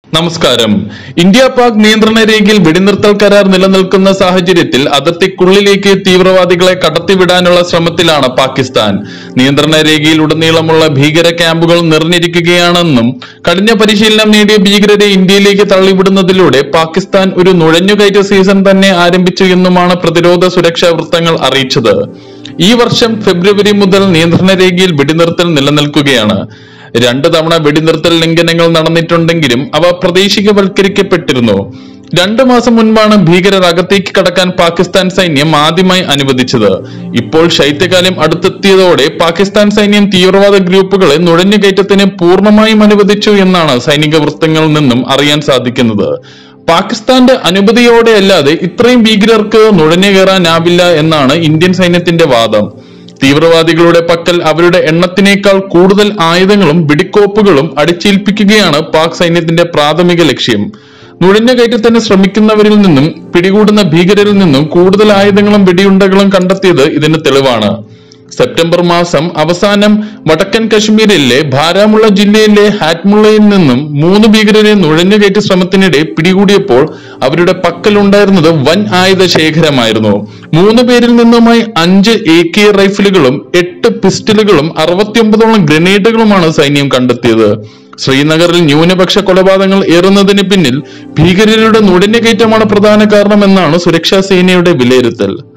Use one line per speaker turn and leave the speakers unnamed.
നമസ്കാരം ഇന്ത്യ പാക് നിയന്ത്രണ രേഖയിൽ വെടിനിർത്തൽ കരാർ നിലനിൽക്കുന്ന സാഹചര്യത്തിൽ അതിർത്തിക്കുള്ളിലേക്ക് തീവ്രവാദികളെ കടത്തിവിടാനുള്ള ശ്രമത്തിലാണ് പാകിസ്ഥാൻ നിയന്ത്രണ രേഖയിൽ ഉടനീളമുള്ള ഭീകര ക്യാമ്പുകൾ നിറഞ്ഞിരിക്കുകയാണെന്നും കഠിന പരിശീലനം നേടിയ ഭീകരരെ ഇന്ത്യയിലേക്ക് തള്ളിവിടുന്നതിലൂടെ പാകിസ്ഥാൻ ഒരു നുഴഞ്ഞുകയറ്റ സീസൺ തന്നെ ആരംഭിച്ചു എന്നുമാണ് പ്രതിരോധ സുരക്ഷാ വൃത്തങ്ങൾ അറിയിച്ചത് ഈ വർഷം ഫെബ്രുവരി മുതൽ നിയന്ത്രണ രേഖയിൽ വെടിനിർത്തൽ നിലനിൽക്കുകയാണ് രണ്ട് തവണ വെടിനിർത്തൽ ലംഘനങ്ങൾ നടന്നിട്ടുണ്ടെങ്കിലും അവ പ്രദേശികവൽക്കരിക്കപ്പെട്ടിരുന്നു രണ്ടു മാസം മുൻപാണ് ഭീകരർ അകത്തേക്ക് കടക്കാൻ പാകിസ്ഥാൻ സൈന്യം ആദ്യമായി അനുവദിച്ചത് ഇപ്പോൾ ശൈത്യകാലം അടുത്തെത്തിയതോടെ പാകിസ്ഥാൻ സൈന്യം തീവ്രവാദ ഗ്രൂപ്പുകളെ നുഴഞ്ഞുകയറ്റത്തിന് പൂർണ്ണമായും അനുവദിച്ചു എന്നാണ് സൈനിക വൃത്തങ്ങളിൽ നിന്നും അറിയാൻ സാധിക്കുന്നത് പാകിസ്ഥാന്റെ അനുമതിയോടെ അല്ലാതെ ഇത്രയും ഭീകരർക്ക് നുഴഞ്ഞു കയറാനാവില്ല എന്നാണ് ഇന്ത്യൻ സൈന്യത്തിന്റെ വാദം തീവ്രവാദികളുടെ പക്കൽ അവരുടെ എണ്ണത്തിനേക്കാൾ കൂടുതൽ ആയുധങ്ങളും വെടിക്കോപ്പുകളും അടിച്ചേൽപ്പിക്കുകയാണ് പാക് സൈന്യത്തിന്റെ പ്രാഥമിക ലക്ഷ്യം നുഴഞ്ഞുകയറ്റത്തിന് ശ്രമിക്കുന്നവരിൽ നിന്നും പിടികൂടുന്ന ഭീകരരിൽ നിന്നും കൂടുതൽ ആയുധങ്ങളും വെടിയുണ്ടകളും കണ്ടെത്തിയത് ഇതിന് തെളിവാണ് സെപ്റ്റംബർ മാസം അവസാനം വടക്കൻ കശ്മീരിലെ ബാരാമുള്ള ജില്ലയിലെ ഹാറ്റ്മുള്ളയിൽ നിന്നും മൂന്ന് ഭീകരരെ നുഴഞ്ഞുകയറ്റ ശ്രമത്തിനിടെ പിടികൂടിയപ്പോൾ അവരുടെ പക്കലുണ്ടായിരുന്നത് വൻ ആയുധ ശേഖരമായിരുന്നു മൂന്ന് പേരിൽ നിന്നുമായി അഞ്ച് എ കെ റൈഫിലുകളും എട്ട് പിസ്റ്റലുകളും അറുപത്തിയൊമ്പതോളം ഗ്രനേഡുകളുമാണ് സൈന്യം കണ്ടെത്തിയത് ശ്രീനഗറിൽ ന്യൂനപക്ഷ കൊലപാതകങ്ങൾ ഏറുന്നതിന് പിന്നിൽ ഭീകരരുടെ നുഴഞ്ഞുകയറ്റമാണ് പ്രധാന കാരണമെന്നാണ് സുരക്ഷാ സേനയുടെ വിലയിരുത്തൽ